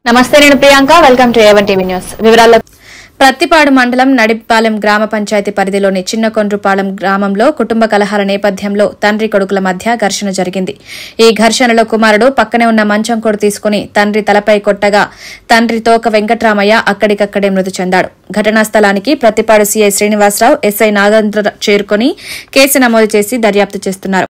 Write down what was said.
నమస్తే నేను Priyanka welcome to A one TV news వివరాల్లో ప్రత్తిపాడు మండలం నడిపాలెం గ్రామ పంచాయతీ పరిధిలోని చిన్నకొండ్రుపాలెం గ్రామంలో కుటుంబ కలహాల నేపథ్యంలో తండ్రి కొడుకుల మధ్య ఘర్షణ జరిగింది ఈ ఘర్షణలో కుమారుడు పక్కనే ఉన్న మంచం కొడు తీసుకుని తండ్రి తలపై కొట్టగా తండ్రి తోక వెంకట్రామయ్య అక్కడికక్కడే మృతి చెందాడు ఘటనా స్థలానికి ప్రత్తిపాడు సీఐ శ్రీనివాసరావు ఎస్ఐ నాగేంద్ర చేరుకుని కేసు నమోదు చేసి దర్యాప్తు చేస్తున్నారు